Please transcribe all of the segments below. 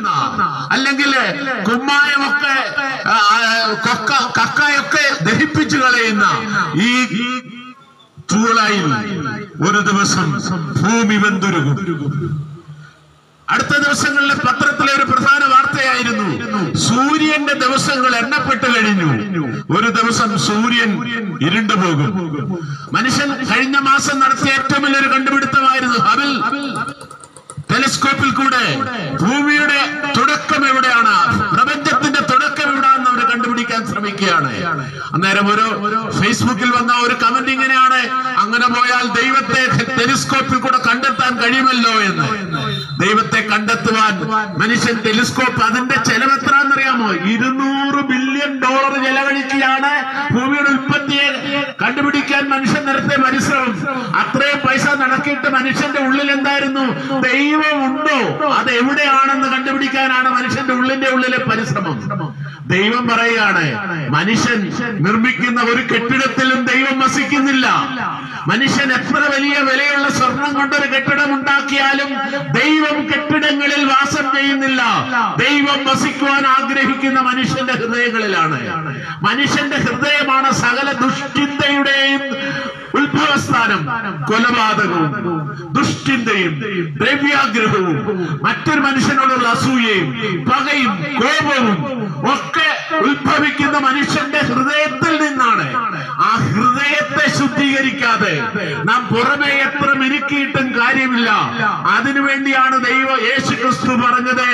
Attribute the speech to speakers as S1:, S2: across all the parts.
S1: നടക്കുന്ന അല്ലെങ്കിൽ കുമ്മായമൊക്കെ ആ, കൊക്ക കക്കയൊക്കെ ദഹിപ്പിച്ചു കളയുന്ന ഈ ചൂളയിൽ ഒരു ദിവസം ഭൂമി വെന്തുരുകും അടുത്ത ദിവസങ്ങളിലെ പത്രത്തിലെ ഒരു പ്രധാന വാർത്തയായിരുന്നു സൂര്യന്റെ ദിവസങ്ങൾ എണ്ണപ്പെട്ട് കഴിഞ്ഞു ഒരു ദിവസം സൂര്യൻ ഇരുണ്ടു പോകും മനുഷ്യൻ കഴിഞ്ഞ മാസം നടത്തിയ ഏറ്റവും വലിയൊരു കണ്ടുപിടുത്തമായിരുന്നു ഹബിൽ ടെലിസ്കോപ്പിൽ കൂടെ ഭൂമിയുടെ തുടക്കം എവിടെയാണ് പ്രപഞ്ചത്തിന്റെ തുടക്കം എവിടെയാണെന്ന് അവർ കണ്ടുപിടിക്കാൻ ശ്രമിക്കുകയാണ് അന്നേരം ഒരു ഫേസ്ബുക്കിൽ വന്ന ഒരു കമന്റ് ഇങ്ങനെയാണ് അങ്ങനെ പോയാൽ ദൈവത്തെ ടെലിസ്കോപ്പിൽ കൂടെ കണ്ടെത്താൻ കഴിയുമല്ലോ എന്ന് ദൈവത്തെ കണ്ടെത്തുവാൻ മനുഷ്യൻ ടെലിസ്കോപ്പ് അതിന്റെ ചെലവ് എത്രയാണെന്നറിയാമോ ഇരുന്നൂറ് ബില്യൺ ഡോളർ ചെലവഴിക്കുകയാണ് ഭൂമിയുടെ ഉൽപ്പത്തിയെ കണ്ടുപിടിക്കാൻ മനുഷ്യൻ നടത്തിയ പരിശ്രമം അത്രയും പൈസ നടക്കിയിട്ട് മനുഷ്യന്റെ ഉള്ളിൽ എന്തായിരുന്നു ദൈവം ഉണ്ടോ അത് എവിടെയാണെന്ന് കണ്ടുപിടിക്കാനാണ് മനുഷ്യന്റെ ഉള്ളിന്റെ ഉള്ളിലെ പരിശ്രമം ദൈവം പറയുകയാണ് മനുഷ്യൻ നിർമ്മിക്കുന്ന ഒരു കെട്ടിടത്തിലും ദൈവം വസിക്കുന്നില്ല മനുഷ്യൻ എത്ര വലിയ വിലയുള്ള സ്വർണം കൊണ്ടൊരു കെട്ടിടം ഉണ്ടാക്കിയാലും ദൈവം കെട്ടിടങ്ങളിൽ വാസം ചെയ്യുന്നില്ല ദൈവം വസിക്കുവാൻ ആഗ്രഹിക്കുന്ന മനുഷ്യന്റെ ഹൃദയങ്ങളിലാണ് മനുഷ്യന്റെ ഹൃദയമാണ് സകല ദുഷ്ചിന്തയുടെയും ഉത്ഭവസ്ഥാനം കൊലപാതകവും ദുഷ്ചിന്തയും ദ്രവ്യാഗ്രഹവും മറ്റൊരു മനുഷ്യനോടുള്ള അസൂയയും പകയും കോപവും ഒക്കെ ഉത്ഭവിക്കുന്ന മനുഷ്യന്റെ ഹൃദയത്തിൽ നിന്നാണ് ആ ഹൃദയത്തെ ശുദ്ധീകരിക്കാതെ നാം പുറമെ എത്ര മിനുക്കിയിട്ടും കാര്യമില്ല അതിനുവേണ്ടിയാണ് ദൈവ യേശു ക്രിസ്തു പറഞ്ഞത്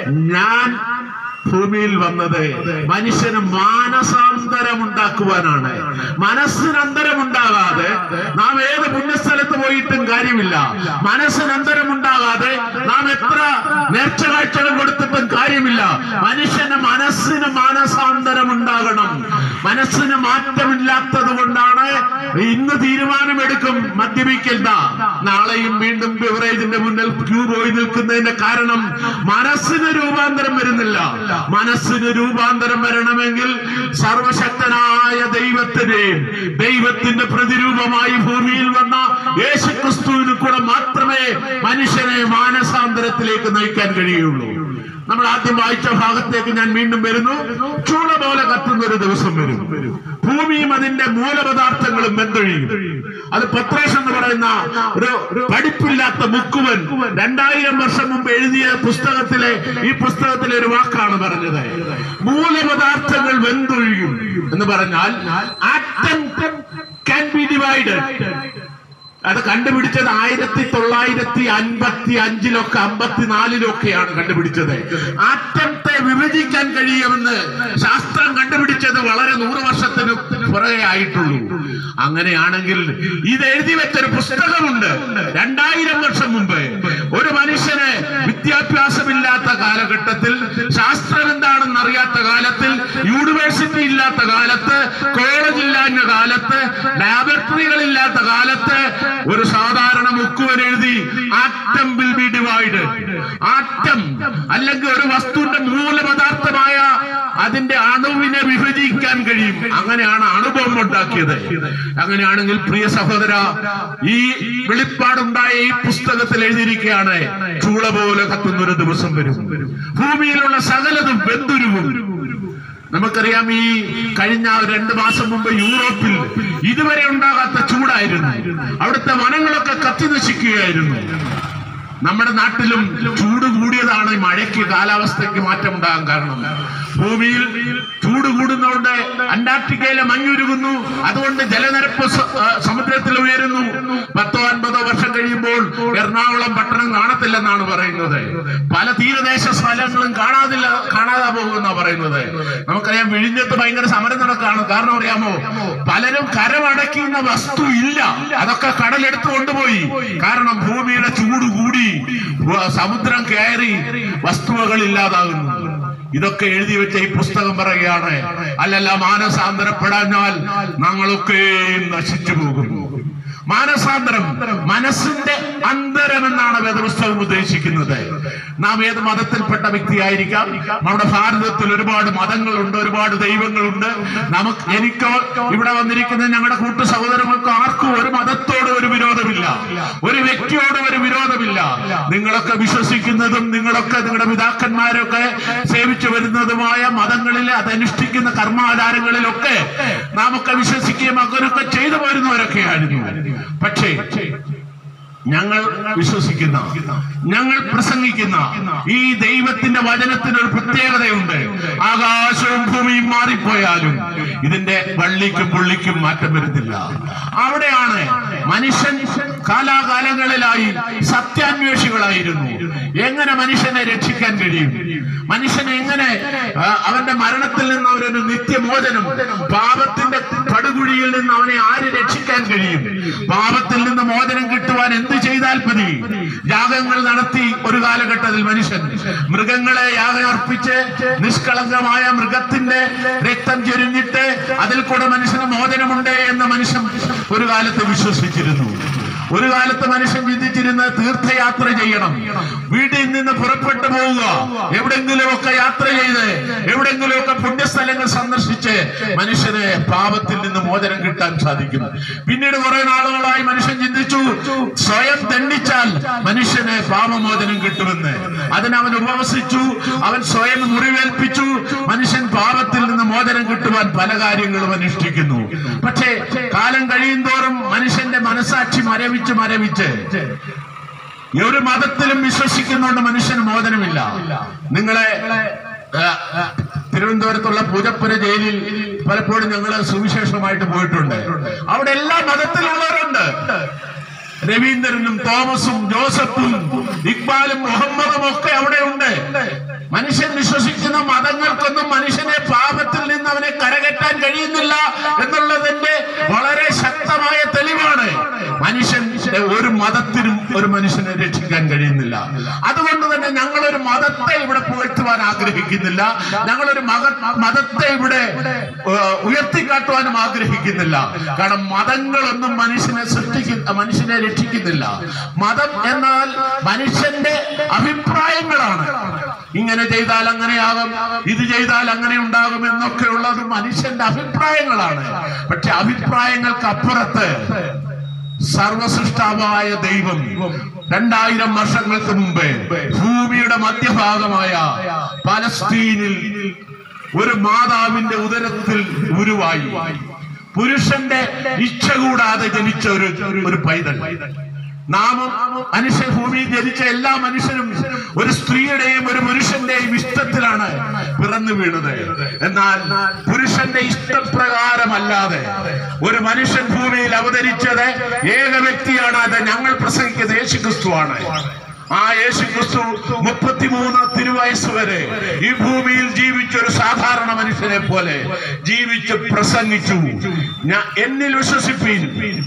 S1: ഞാൻ ഭൂമിയിൽ വന്നത് മനുഷ്യന് മാനസാന്തരം ഉണ്ടാക്കുവാനാണ് മനസ്സിന് അന്തരം ഉണ്ടാകാതെ നാം ഏത് പുണ്യസ്ഥലത്ത് പോയിട്ടും കാര്യമില്ല മനസ്സിന് അന്തരം ഉണ്ടാകാതെ നാം എത്ര നേർച്ച കാഴ്ചകൾ കൊടുത്തിട്ടും കാര്യമില്ല മനുഷ്യന് മനസ്സിന് മാനസാന്തരം ഉണ്ടാകണം മനസ്സിന് മാറ്റമില്ലാത്തത് കൊണ്ടാണ് ഇന്ന് തീരുമാനമെടുക്കും മദ്യപിക്കണ്ട നാളെയും വീണ്ടും ബിവറേജിന്റെ മുന്നിൽ ക്യൂ പോയി നിൽക്കുന്നതിന്റെ കാരണം മനസ്സിന് രൂപാന്തരം വരുന്നില്ല മനസ്സിന് രൂപാന്തരം വരണമെങ്കിൽ സർവശക്തനായ ദൈവത്തിനെയും ദൈവത്തിന്റെ പ്രതിരൂപമായി ഭൂമിയിൽ വന്ന യേശു ക്രിസ്തുവിന് കൂടെ മാത്രമേ മനുഷ്യനെ മാനസാന്തരത്തിലേക്ക് നയിക്കാൻ കഴിയുള്ളൂ നമ്മൾ ആദ്യം വായിച്ച ഭാഗത്തേക്ക് ഞാൻ വീണ്ടും വരുന്നു ചൂള പോലെ കത്തുന്ന ഒരു ദിവസം വരും ഭൂമിയും അതിന്റെ മൂലപദാർത്ഥങ്ങളും വെന്തൊഴിയും അത് പത്രേഷ് എന്ന് പറയുന്ന ഒരു പഠിപ്പില്ലാത്ത മുക്കുവൻ രണ്ടായിരം വർഷം മുമ്പ് എഴുതിയ പുസ്തകത്തിലെ ഈ പുസ്തകത്തിലെ ഒരു വാക്കാണ് പറഞ്ഞത് മൂലപദാർത്ഥങ്ങൾ വെന്തൊഴിയും എന്ന് പറഞ്ഞാൽ ആറ്റം ക്യാൻ ബി ഡിവൈഡഡ് അത് കണ്ടുപിടിച്ചത് ആയിരത്തി തൊള്ളായിരത്തി അൻപത്തി അഞ്ചിലൊക്കെ അമ്പത്തിനാലിലൊക്കെയാണ് കണ്ടുപിടിച്ചത് ആറ്റത്തെ വിഭജിക്കാൻ കഴിയുമെന്ന് ശാസ്ത്രം കണ്ടുപിടിച്ചത് വളരെ നൂറ് വർഷത്തിന് പുറകെ ആയിട്ടുള്ളൂ അങ്ങനെയാണെങ്കിൽ ഇത് എഴുതി വെച്ചൊരു പുസ്തകമുണ്ട് രണ്ടായിരം വർഷം മുമ്പ് ഒരു മനുഷ്യന് വിദ്യാഭ്യാസമില്ലാത്ത കാലഘട്ടത്തിൽ ശാസ്ത്രം എന്താണെന്ന് അറിയാത്ത കാലത്തിൽ യൂണിവേഴ്സിറ്റി ഇല്ലാത്ത കാലത്ത് കോളേജ് ഇല്ലാഞ്ഞ കാലത്ത് ലാബറട്ടറികൾ ഇല്ലാത്ത കാലത്ത് ഒരു സാധാരണ മുക്കുവൻ എഴുതി atom will be divide atom അല്ലെങ്കിൽ ഒരു വസ്തുവിന്റെ മൂലപദാർത്ഥമായ അതിന്റെ അണുവിനെ വിഭജിക്കാൻ കഴിയും അങ്ങനെയാണ് അണുബോംബ് ഉണ്ടാക്കിയത് അങ്ങനെയാണെങ്കിൽ പ്രിയ സഹോദര ഈ വെളിപ്പാടുണ്ടായ ഈ പുസ്തകത്തിൽ എഴുതിയിരിക്കുകയാണ് ചൂള പോലെ കത്തുന്ന ഒരു ദിവസം വരും ഭൂമിയിലുള്ള സകലതും ബന്ധുരുവും നമുക്കറിയാം ഈ കഴിഞ്ഞ രണ്ട് മാസം മുമ്പ് യൂറോപ്പിൽ ഇതുവരെ ഉണ്ടാകാത്ത ചൂടായിരുന്നു അവിടുത്തെ വനങ്ങളൊക്കെ കത്തി നശിക്കുകയായിരുന്നു നമ്മുടെ നാട്ടിലും ചൂട് കൂടിയതാണ് ഈ മഴയ്ക്ക് കാലാവസ്ഥയ്ക്ക് മാറ്റം ഉണ്ടാകാൻ കാരണം ഭൂമിയിൽ ചൂട് കൂടുന്നതുകൊണ്ട് അന്റാർട്ടിക്കയിലെ മഞ്ഞുരുകുന്നു അതുകൊണ്ട് ജലനിരപ്പ് സ- ആ, സമുദ്രത്തിൽ ഉയരുന്നു പത്തോ അൻപതോ വർഷം കഴിയുമ്പോൾ എറണാകുളം പട്ടണം കാണത്തില്ലെന്നാണ് പറയുന്നത് പല തീരദേശ സ്ഥലങ്ങളും കാണാതില്ല കാണാതെ പോകുന്ന പറയുന്നത് നമുക്കറിയാം വിഴിഞ്ഞത്ത് ഭയങ്കര സമരം നടക്കാണ് കാരണം അറിയാമോ പലരും കരമടയ്ക്കുന്ന വസ്തു ഇല്ല അതൊക്കെ കടലെടുത്ത് കൊണ്ടുപോയി കാരണം ഭൂമിയുടെ ചൂട് കൂടി വ- സമുദ്രം കയറി വസ്തുവകൾ ഇല്ലാതാകുന്നു ഇതൊക്കെ എഴുതി വെച്ച ഈ പുസ്തകം പറയുകയാണ് അല്ലല്ല മാനസാന്തരപ്പെടാഞ്ഞാൽ ഞങ്ങളൊക്കെ നശിച്ചു പോകും മാനസാന്തരം മനസ്സിന്റെ അന്തരം എന്നാണ് വേദപുസ്തകം ഉദ്ദേശിക്കുന്നത് നാം ഏത് മതത്തിൽപ്പെട്ട വ്യക്തിയായിരിക്കാം നമ്മുടെ ഭാരതത്തിൽ ഒരുപാട് മതങ്ങളുണ്ട് ഒരുപാട് ദൈവങ്ങളുണ്ട് നമുക്ക് എനിക്കോ ഇവിടെ വന്നിരിക്കുന്ന ഞങ്ങളുടെ കൂട്ടു സഹോദരങ്ങൾക്കോ ആർക്കും ഒരു മതത്തോട് ഒരു വിരോധമില്ല ഒരു വ്യക്തിയോട് ഒരു വിരോധമില്ല നിങ്ങളൊക്കെ വിശ്വസിക്കുന്നതും നിങ്ങളൊക്കെ നിങ്ങളുടെ പിതാക്കന്മാരൊക്കെ സേവിച്ചു വരുന്നതുമായ മതങ്ങളിൽ അതനുഷ്ഠിക്കുന്ന കർമാചാരങ്ങളിലൊക്കെ നാമൊക്കെ വിശ്വസിക്കുകയും അങ്ങനെയൊക്കെ ചെയ്തു വരുന്നവരൊക്കെയായിരുന്നു പക്ഷേ ഞങ്ങൾ വിശ്വസിക്കുന്ന ഞങ്ങൾ പ്രസംഗിക്കുന്ന ഈ ദൈവത്തിന്റെ വചനത്തിന് ഒരു പ്രത്യേകതയുണ്ട് ആകാശവും ഭൂമിയും മാറിപ്പോയാലും ഇതിന്റെ വള്ളിക്കും പുള്ളിക്കും മാറ്റം വരുന്നില്ല അവിടെയാണ് മനുഷ്യൻ കാലാകാലങ്ങളിലായി സത്യാന്വേഷികളായിരുന്നു എങ്ങനെ മനുഷ്യനെ രക്ഷിക്കാൻ കഴിയും മനുഷ്യനെ എങ്ങനെ ആ, അവന്റെ മരണത്തിൽ നിന്ന് അവരൊരു നിത്യമോചനം പാപത്തിന്റെ പടുകുഴിയിൽ നിന്ന് അവനെ ആര് രക്ഷിക്കാൻ കഴിയും പാപത്തിൽ നിന്ന് മോചനം കിട്ടുവാൻ എന്ത് ചെയ്താൽ മതി യാഗങ്ങൾ നടത്തി ഒരു കാലഘട്ടത്തിൽ മനുഷ്യൻ മൃഗങ്ങളെ യാഗം അർപ്പിച്ച് നിഷ്കളങ്കമായ മൃഗത്തിന്റെ രക്തം ചൊരിഞ്ഞിട്ട് അതിൽ കൂടെ മനുഷ്യന് മോചനമുണ്ട് എന്ന് മനുഷ്യൻ ഒരു കാലത്ത് വിശ്വസിച്ചിരുന്നു ഒരു കാലത്ത് മനുഷ്യൻ ചിന്തിച്ചിരുന്ന തീർത്ഥയാത്ര ചെയ്യണം വീട്ടിൽ നിന്ന് പുറപ്പെട്ടു പോവുക എവിടെങ്കിലുമൊക്കെ യാത്ര ചെയ്ത് എവിടെങ്കിലുമൊക്കെ പുണ്യസ്ഥലങ്ങൾ സന്ദർശിച്ച് മനുഷ്യന് പാപത്തിൽ നിന്ന് മോചനം കിട്ടാൻ സാധിക്കും പിന്നീട് കുറെ നാളുകളായി മനുഷ്യൻ ചിന്തിച്ചു സ്വയം ദണ്ഡിച്ചാൽ മനുഷ്യന് പാപമോചനം കിട്ടുമെന്ന് അതിനവൻ ഉപവസിച്ചു അവൻ സ്വയം മുറിവേൽപ്പിച്ചു മനുഷ്യൻ പാപത്തിൽ നിന്ന് മോചനം കിട്ടുവാൻ പല കാര്യങ്ങളും അനുഷ്ഠിക്കുന്നു പക്ഷേ കാലം കഴിയും തോറും മനുഷ്യന്റെ മനസാക്ഷി മരവിച്ച് മരവിച്ച് ഈ ഒരു മതത്തിലും വിശ്വസിക്കുന്നതുകൊണ്ട് മനുഷ്യന് മോചനമില്ല നിങ്ങളെ ആ, തിരുവനന്തപുരത്തുള്ള പൂജപ്പുര ജയിലിൽ പലപ്പോഴും ഞങ്ങൾ സുവിശേഷമായിട്ട് പോയിട്ടുണ്ട് അവിടെ എല്ലാ മതത്തിലുള്ളവരുണ്ട് രവീന്ദ്രനും തോമസും ജോസഫും ഇക്ബാലും മുഹമ്മദും ഒക്കെ അവിടെ ഉണ്ട് മനുഷ്യൻ വിശ്വസിക്കുന്ന മതങ്ങൾക്കൊന്നും മനുഷ്യനെ പാപത്തിൽ നിന്ന് അവനെ കരകയറ്റാൻ കഴിയുന്നില്ല എന്നുള്ളതിന്റെ വളരെ ശക്തമായ തെളിവാണ് മനുഷ്യൻ ഒരു മതത്തിനും ഒരു മനുഷ്യനെ രക്ഷിക്കാൻ കഴിയുന്നില്ല അതുകൊണ്ട് തന്നെ ഞങ്ങൾ ഒരു മതത്തെ ഇവിടെ പുകഴ്ത്തുവാൻ ആഗ്രഹിക്കുന്നില്ല ഞങ്ങളൊരു മക മതത്തെ ഇവിടെ ഏഹ്, ഉയർത്തിക്കാട്ടുവാനും ആഗ്രഹിക്കുന്നില്ല കാരണം മതങ്ങളൊന്നും മനുഷ്യനെ സൃഷ്ടിക്കുന്ന മനുഷ്യനെ രക്ഷിക്കുന്നില്ല മതം എന്നാൽ മനുഷ്യന്റെ അഭിപ്രായങ്ങളാണ് ഇങ്ങനെ ചെയ്താൽ അങ്ങനെയാകും ഇത് ചെയ്താൽ അങ്ങനെ ഉണ്ടാകും എന്നൊക്കെ ഉള്ളത് മനുഷ്യന്റെ അഭിപ്രായങ്ങളാണ് പക്ഷെ അഭിപ്രായങ്ങൾക്ക് അപ്പുറത്ത് സർവസൃഷ്ടാവായ ദൈവം രണ്ടായിരം വർഷങ്ങൾക്ക് മുമ്പ് ഭൂമിയുടെ മധ്യഭാഗമായ പലസ്തീനിൽ ഒരു മാതാവിന്റെ ഉദരത്തിൽ ഉരുവായി പുരുഷന്റെ ഇച്ഛ കൂടാതെ ജനിച്ച ഒരു ഒരു പൈതൽ നാമം മനുഷ്യ ഭൂമിയിൽ ജനിച്ച എല്ലാ മനുഷ്യരും ഒരു സ്ത്രീയുടെയും ഒരു പുരുഷന്റെയും ഇഷ്ടത്തിലാണ് പിറന്നു വീണത് എന്നാൽ പുരുഷന്റെ ഇഷ്ടപ്രകാരമല്ലാതെ ഒരു മനുഷ്യൻ ഭൂമിയിൽ അവതരിച്ചത് ഏക വ്യക്തിയാണ് അത് ഞങ്ങൾ പ്രസംഗിക്കുന്ന യേശു ക്രിസ്തുവാണ് ആ യേശു ക്രിസ്തു മുപ്പത്തിമൂന്ന് തിരുവയസ് വരെ ഈ ഭൂമിയിൽ ജീവിച്ച ഒരു സാധാരണ മനുഷ്യനെ പോലെ ജീവിച്ച് പ്രസംഗിച്ചു ഞാൻ എന്നിൽ വിശ്വസിപ്പീൻ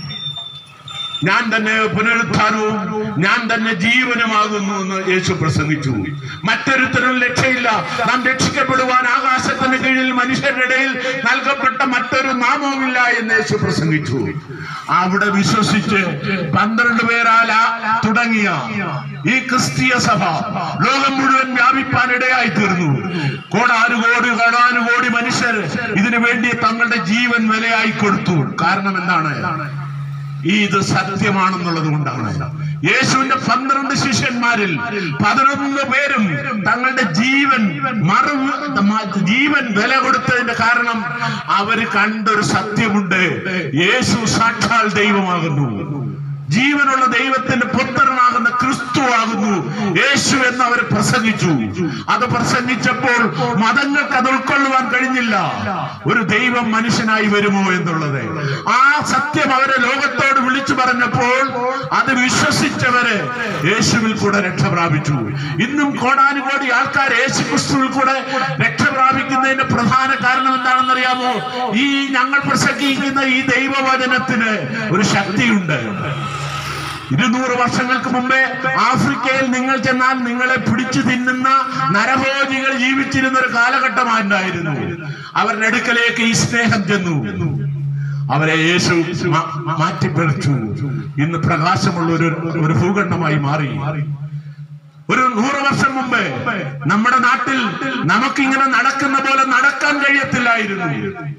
S1: ഞാൻ തന്നെ പുനരുത്ഥാനവും ഞാൻ തന്നെ ജീവനുമാകുന്നു എന്ന് യേശു പ്രസംഗിച്ചു മറ്റൊരുത്തരും രക്ഷയില്ല നാം രക്ഷിക്കപ്പെടുവാൻ ആകാശത്തിന് കീഴിൽ മനുഷ്യരുടെ ഇടയിൽ നൽകപ്പെട്ട മറ്റൊരു നാമവുമില്ല എന്ന് യേശു പ്രസംഗിച്ചു അവിടെ വിശ്വസിച്ച് പന്ത്രണ്ട് പേരാൽ ആ- തുടങ്ങിയ ഈ ക്രിസ്തീയ സഭ ലോകം മുഴുവൻ വ്യാപിപ്പാൻ ഇടയായി തീർന്നു കോടാനുകോടി കോടാനുകോടി മനുഷ്യർ ഇതിനു വേണ്ടി തങ്ങളുടെ ജീവൻ വിലയായി കൊടുത്തു കാരണം എന്താണ് ഈ ഇത് സത്യമാണെന്നുള്ളത് കൊണ്ടാണ് യേശുവിന്റെ പന്ത്രണ്ട് ശിഷ്യന്മാരിൽ പതിനൊന്ന് പേരും തങ്ങളുടെ ജീവൻ മറവ് മ- ജീവൻ വില കൊടുത്തതിന്റെ കാരണം അവര് കണ്ടൊരു സത്യമുണ്ട് യേശു സാക്ഷാൽ ദൈവമാകുന്നു ജീവനുള്ള ദൈവത്തിന്റെ പുത്രനാകുന്ന ക്രിസ്തു ആകുന്നു യേശു എന്ന് അവർ പ്രസംഗിച്ചു അത് പ്രസംഗിച്ചപ്പോൾ മതങ്ങൾക്ക് അത് ഉൾക്കൊള്ളുവാൻ കഴിഞ്ഞില്ല ഒരു ദൈവം മനുഷ്യനായി വരുമോ എന്നുള്ളത് ആ സത്യം അവരെ ലോകത്തോട് വിളിച്ചു പറഞ്ഞപ്പോൾ അത് വിശ്വസിച്ചവര് യേശുവിൽ കൂടെ രക്ഷ പ്രാപിച്ചു ഇന്നും കോടാനുകോടി ആൾക്കാർ യേശു ക്രിസ്തുവിൽ കൂടെ രക്ഷ പ്രാപിക്കുന്നതിന്റെ പ്രധാന കാരണം എന്താണെന്നറിയാമോ ഈ ഞങ്ങൾ പ്രസംഗിക്കുന്ന ഈ ദൈവവചനത്തിന് ഒരു ശക്തിയുണ്ട് ഇരുന്നൂറ് വർഷങ്ങൾക്ക് മുമ്പേ ആഫ്രിക്കയിൽ നിങ്ങൾ ചെന്നാൽ നിങ്ങളെ പിടിച്ചു തിന്നുന്ന നരഭോജികൾ ജീവിച്ചിരുന്ന ഒരു കാലഘട്ടമായിരുന്നു അവരുടെ അടുക്കലേക്ക് ഈ സ്നേഹം ചെന്നു അവരെ യേശു മാ- മാറ്റിപ്പറിച്ചു ഇന്ന് പ്രകാശമുള്ള ഒരു ഒരു ഭൂഖണ്ഡമായി മാറി ഒരു നൂറ് വർഷം മുമ്പ് നമ്മുടെ നാട്ടിൽ നമുക്കിങ്ങനെ നടക്കുന്ന പോലെ നടക്കാൻ കഴിയത്തില്ലായിരുന്നു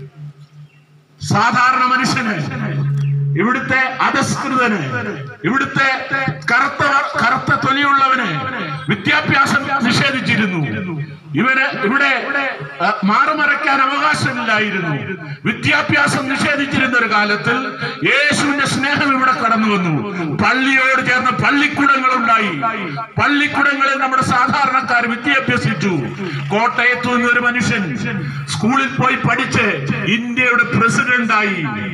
S1: സാധാരണ മനുഷ്യന് ഇവിടുത്തെ അധസ്കൃതന് ഇവിടുത്തെ കറുത്ത കറുത്ത തൊലിയുള്ളവന് വിദ്യാഭ്യാസം നിഷേധിച്ചിരുന്നു ഇവര് ഇവിടെ ആ, മാറുമറയ്ക്കാൻ അവകാശമില്ലായിരുന്നു വിദ്യാഭ്യാസം നിഷേധിച്ചിരുന്ന ഒരു കാലത്തിൽ യേശുവിന്റെ സ്നേഹം ഇവിടെ കടന്നു വന്നു പള്ളിയോട് ചേർന്ന് പള്ളിക്കൂടങ്ങൾ ഉണ്ടായി പള്ളിക്കൂടങ്ങളിൽ നമ്മുടെ സാധാരണക്കാർ വിദ്യാഭ്യസിച്ചു കോട്ടയത്ത് നിന്ന് ഒരു മനുഷ്യൻ സ്കൂളിൽ പോയി പഠിച്ച് ഇന്ത്യയുടെ പ്രസിഡന്റായി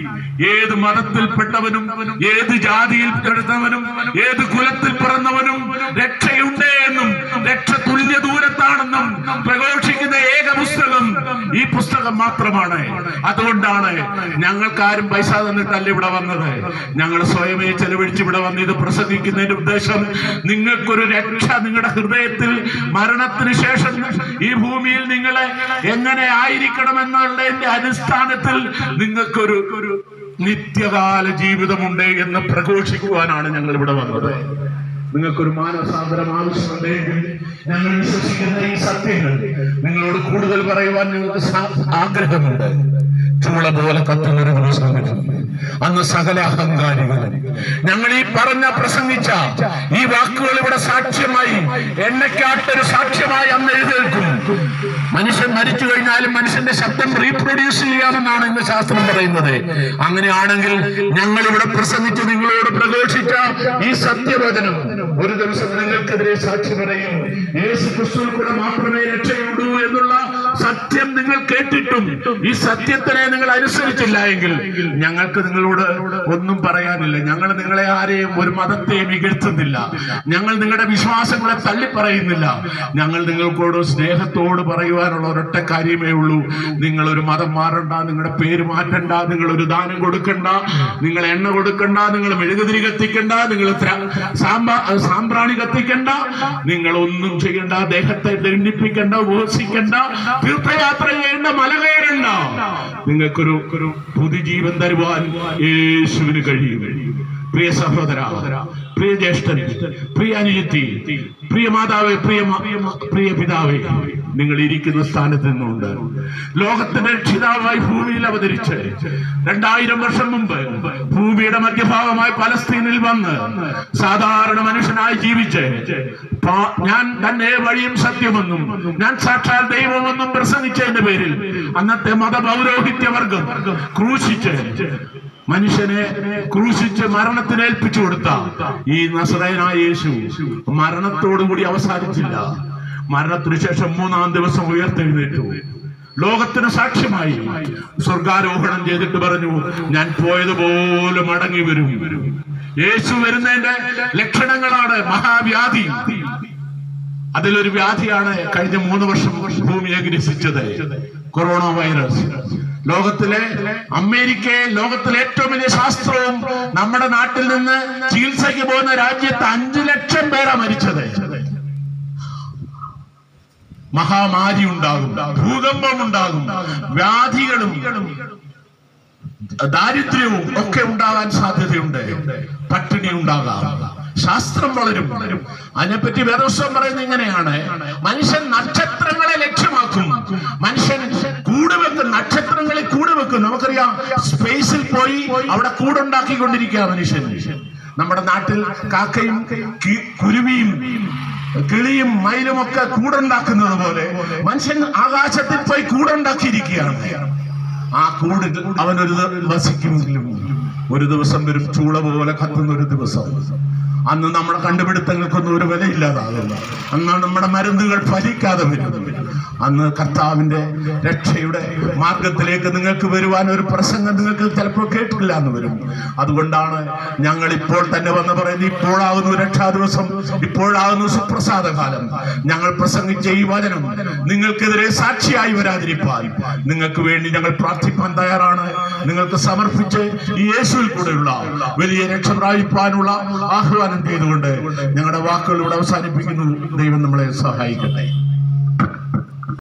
S1: ഏത് മതത്തിൽപ്പെട്ടവനും ഏത് ജാതിയിൽ പെടുന്നവനും ഏത് കുലത്തിൽ പിറന്നവനും രക്ഷയുണ്ട് എന്നും രക്ഷ തുല്യ ദൂരത്താണെന്നും പ്രഘോഷിക്കുന്ന ഏക പുസ്തകം ഈ പുസ്തകം മാത്രമാണ് അതുകൊണ്ടാണ് ഞങ്ങൾക്കാരും പൈസ തന്നിട്ടല്ല ഇവിടെ വന്നത് ഞങ്ങൾ സ്വയമേ ചെലവഴിച്ച് ഇവിടെ വന്ന് ഇത് പ്രസംഗിക്കുന്നതിന്റെ ഉദ്ദേശം നിങ്ങൾക്കൊരു രക്ഷ നിങ്ങളുടെ ഹൃദയത്തിൽ മരണത്തിന് ശേഷം ഈ ഭൂമിയിൽ നിങ്ങളെ എങ്ങനെ ആയിരിക്കണം എന്നുള്ളതിന്റെ അടിസ്ഥാനത്തിൽ നിങ്ങൾക്കൊരു ഒരു നിത്യകാല ജീവിതമുണ്ട് എന്ന് പ്രഘോഷിക്കുവാനാണ് ഞങ്ങൾ ഇവിടെ വന്നത് നിങ്ങൾക്കൊരു മാനസാന്തരം ആവശ്യമുണ്ടെങ്കിൽ ഞങ്ങൾ വിശ്വസിക്കുന്ന ഈ സത്യങ്ങൾ നിങ്ങളോട് കൂടുതൽ പറയുവാൻ നിങ്ങൾക്ക് സാ- ആഗ്രഹമുണ്ട് ചൂള പോലെ കത്തുന്നൊരു ദിവസം വരും. അന്ന് സകല അഹങ്കാരികളും ഞങ്ങൾ ഈ പറഞ്ഞ പ്രസംഗിച്ച ഈ വാക്കുകൾ ഇവിടെ സാക്ഷ്യമായി എണ്ണയ്ക്കാട്ടൊരു സാക്ഷ്യമായി അന്ന് എഴുതേൽക്കും മനുഷ്യൻ മരിച്ചു കഴിഞ്ഞാലും മനുഷ്യന്റെ ശബ്ദം റീപ്രൊഡ്യൂസ് ചെയ്യാമെന്നാണ് ഇന്ന് ശാസ്ത്രം പറയുന്നത് അങ്ങനെയാണെങ്കിൽ ഞങ്ങൾ ഇവിടെ പ്രസംഗിച്ച് നിങ്ങളോട് പ്രഘോഷിച്ച ഈ സത്യവചനം ഒരു ദിവസം നിങ്ങൾക്കെതിരെ സാക്ഷി പറയും യേശു ക്രിസ്തുവിൽ കൂടെ മാത്രമേ രക്ഷയുള്ളൂ എന്നുള്ള സത്യം നിങ്ങൾ കേട്ടിട്ടും ഈ സത്യത്തിനെ നിങ്ങൾ അനുസരിച്ചില്ല എങ്കിൽ ഞങ്ങൾക്ക് നിങ്ങളോട് ഒന്നും പറയാനില്ല ഞങ്ങൾ നിങ്ങളെ ആരെയും ഒരു മതത്തെയും ഇകഴ്ത്തുന്നില്ല ഞങ്ങൾ നിങ്ങളുടെ വിശ്വാസങ്ങളെ തള്ളിപ്പറയുന്നില്ല ഞങ്ങൾ നിങ്ങൾക്കോട് സ്നേഹത്തോട് പറയുവാനുള്ള ഒരൊറ്റ കാര്യമേ ഉള്ളൂ നിങ്ങൾ ഒരു മതം മാറണ്ട നിങ്ങളുടെ പേര് മാറ്റണ്ട നിങ്ങൾ ഒരു ദാനം കൊടുക്കണ്ട നിങ്ങൾ എണ്ണ കൊടുക്കണ്ട നിങ്ങൾ മെഴുകുതിരി കത്തിക്കണ്ട നിങ്ങൾ ത്ര- സാമ്പാ സാമ്പ്രാണി കത്തിക്കണ്ട നിങ്ങൾ ഒന്നും ചെയ്യണ്ട ദേഹത്തെ ദണ്ഡിപ്പിക്കണ്ട ഉപവസിക്കണ്ട തീർത്ഥയാത്ര ചെയ്യേണ്ട മല കയറണ്ട നിങ്ങൾക്കൊരു ഒരു പുതുജീവൻ തരുവാൻ യേശുവിന് കഴിയും പ്രിയ സഹോദര പ്രിയ ജ്യേഷ്ഠൻ പ്രിയ അനുജത്തി പ്രിയ മാതാവേ പ്രിയ മ- പ്രിയ പിതാവേ നിങ്ങൾ ഇരിക്കുന്ന സ്ഥാനത്ത് നിന്നുകൊണ്ട് ലോകത്തിന്റെ രക്ഷിതാവായി ഭൂമിയിൽ അവതരിച്ച് രണ്ടായിരം വർഷം മുമ്പ് ഭൂമിയുടെ മധ്യഭാഗമായി പലസ്തീനിൽ വന്ന് സാധാരണ മനുഷ്യനായി ജീവിച്ച് പാ- ഞാൻ തന്നെ വഴിയും സത്യമെന്നും ഞാൻ സാക്ഷാൽ ദൈവമെന്നും പ്രസംഗിച്ചതിന്റെ പേരിൽ അന്നത്തെ മതപൗരോഹിത്യ വർഗം ക്രൂശിച്ച് മനുഷ്യനെ ക്രൂശിച്ച് മരണത്തിന് ഏൽപ്പിച്ചു കൊടുത്ത ഈ നസറേനായ യേശു മരണത്തോടുകൂടി അവസാനിച്ചില്ല മരണത്തിനു ശേഷം മൂന്നാം ദിവസം ഉയർത്തെഴുന്നേറ്റു ലോകത്തിന് സാക്ഷ്യമായി സ്വർഗാരോഹണം ചെയ്തിട്ട് പറഞ്ഞു ഞാൻ പോയതുപോലെ മടങ്ങി വരും യേശു വരുന്നതിന്റെ ലക്ഷണങ്ങളാണ് മഹാവ്യാധി അതിലൊരു വ്യാധിയാണ് കഴിഞ്ഞ മൂന്ന് വർഷം ഭൂമിയെ ഗ്രസിച്ചത് കൊറോണ വൈറസ് ലോകത്തിലെ അമേരിക്കയെ ലോകത്തിലെ ഏറ്റവും വലിയ ശാസ്ത്രവും നമ്മുടെ നാട്ടിൽ നിന്ന് ചികിത്സയ്ക്ക് പോകുന്ന രാജ്യത്ത് അഞ്ചു ലക്ഷം പേരാ മരിച്ചത് മഹാമാരി ഉണ്ടാകും ഭൂകമ്പം ഉണ്ടാകും വ്യാധികളും ദാരിദ്ര്യവും ഒക്കെ ഉണ്ടാകാൻ സാധ്യതയുണ്ട് പട്ടിണി ഉണ്ടാകാം ശാസ്ത്രം വളരും അതിനെപ്പറ്റി വേദോത്സവം പറയുന്നത് ഇങ്ങനെയാണ് മനുഷ്യൻ നക്ഷത്രങ്ങളെ ലക്ഷ്യമാക്കും മനുഷ്യൻ കൂട് വെക്കും നക്ഷത്രങ്ങളെ കൂട് വെക്കും നമുക്കറിയാം സ്പേസിൽ പോയി അവിടെ കൂടുണ്ടാക്കിക്കൊണ്ടിരിക്കുക മനുഷ്യൻ നമ്മുടെ നാട്ടിൽ കാക്കയും കി- കുരുവിയും കിളിയും മയിലും ഒക്കെ കൂടുണ്ടാക്കുന്നത് പോലെ മനുഷ്യൻ ആകാശത്തിൽ പോയി കൂടുണ്ടാക്കിയിരിക്കുകയാണ് ആ കൂടിൽ അവനൊരു ദ- വസിക്കുമെങ്കിലും ഒരു ദിവസം വരും ചൂള പോലെ കത്തുന്ന ഒരു ദിവസം അന്ന് നമ്മുടെ കണ്ടുപിടുത്തങ്ങൾക്കൊന്നും ഒരു വിലയില്ലാതാകും അന്നാണ് നമ്മുടെ മരുന്നുകൾ ഫലിക്കാതെ വരും അന്ന് കർത്താവിന്റെ രക്ഷയുടെ മാർഗത്തിലേക്ക് നിങ്ങൾക്ക് വരുവാൻ ഒരു പ്രസംഗം നിങ്ങൾക്ക് ചിലപ്പോൾ കേട്ടില്ല എന്ന് വരും അതുകൊണ്ടാണ് ഞങ്ങൾ ഇപ്പോൾ തന്നെ വന്ന് പറയുന്നത് ഇപ്പോഴാകുന്നു രക്ഷാ ദിവസം ഇപ്പോഴാകുന്നു സുപ്രസാദ കാലം ഞങ്ങൾ പ്രസംഗിച്ച ഈ വചനം നിങ്ങൾക്കെതിരെ സാക്ഷിയായി വരാതിരിപ്പാൻ നിങ്ങൾക്ക് വേണ്ടി ഞങ്ങൾ പ്രാർത്ഥിപ്പാൻ തയ്യാറാണ് നിങ്ങൾക്ക് സമർപ്പിച്ച് ഈ യേശുവിൽ കൂടെയുള്ള വലിയ രക്ഷ പ്രാപിപ്പാനുള്ള ആഹ്വാനം ചെയ്തുകൊണ്ട് ഞങ്ങളുടെ വാക്കുകൾ ഇവിടെ അവസാനിപ്പിക്കുന്നു ദൈവം നമ്മളെ സഹായിക്കട്ടെ